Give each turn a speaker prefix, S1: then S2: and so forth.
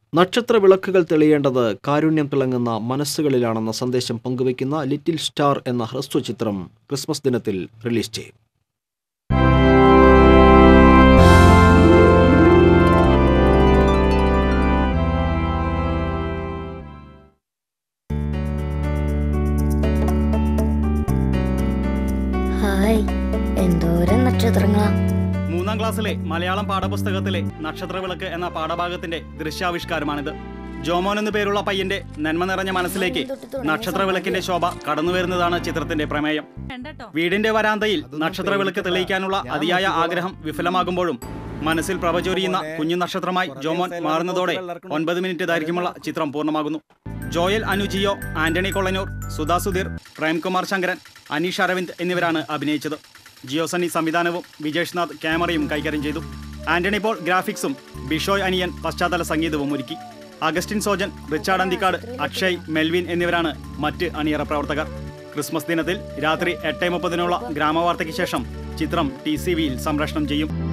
S1: നക്ഷത്ര വിളക്കുകൾ തെളിയേണ്ടത് കാരുണ്യം തിളങ്ങുന്ന മനസ്സുകളിലാണെന്ന സന്ദേശം പങ്കുവയ്ക്കുന്ന ലിറ്റിൽ സ്റ്റാർ എന്ന ഹ്രസ്വചിത്രം ക്രിസ്മസ് ദിനത്തിൽ റിലീസ് ചെയ്യും
S2: ഹായ് എന്തോരം നക്ഷത്രങ്ങളാ
S3: മൂന്നാം ക്ലാസ്സിലെ മലയാളം പാഠപുസ്തകത്തിലെ നക്ഷത്രവിളക്ക് എന്ന പാഠഭാഗത്തിന്റെ ദൃശ്യാവിഷ്കാരമാണിത് ജോമോൻ എന്നു പേരുള്ള പയ്യന്റെ നന്മ നിറഞ്ഞ മനസ്സിലേക്ക് നക്ഷത്രവിളക്കിന്റെ ശോഭ കടന്നുവരുന്നതാണ് ചിത്രത്തിന്റെ പ്രമേയം വീടിന്റെ വരാന്തയിൽ നക്ഷത്രവിളക്ക് തെളിയിക്കാനുള്ള അതിയായ ആഗ്രഹം വിഫലമാകുമ്പോഴും മനസ്സിൽ പ്രഭചൊരിയുന്ന കുഞ്ഞു നക്ഷത്രമായി ജോമോൻ മാറുന്നതോടെ ഒൻപത് മിനിറ്റ് ദൈർഘ്യമുള്ള ചിത്രം പൂർണ്ണമാകുന്നു ജോയൽ അനുജിയോ ആന്റണി കൊള്ളനൂർ സുധാ സുധീർ പ്രേംകുമാർ ശങ്കരൻ അനീഷ് അരവിന്ദ് എന്നിവരാണ് അഭിനയിച്ചത് ജിയോ സണ്ണി സംവിധാനവും വിജേഷ് നാഥ് ക്യാമറയും കൈകാര്യം ചെയ്തു ആന്റണി പോൾ ഗ്രാഫിക്സും ബിഷോയ് അനിയൻ പശ്ചാത്തല സംഗീതവും ഒരുക്കി അഗസ്റ്റിൻ സോജൻ റിച്ചാർഡ് അന്തിക്കാട് അക്ഷയ് മെൽവിൻ എന്നിവരാണ് മറ്റ് അണിയറ പ്രവർത്തകർ ക്രിസ്മസ് ദിനത്തിൽ രാത്രി എട്ട് മുപ്പതിനുള്ള ഗ്രാമവാർത്തയ്ക്ക് ശേഷം ചിത്രം ടി സി വിയിൽ സംപ്രേഷണം ചെയ്യും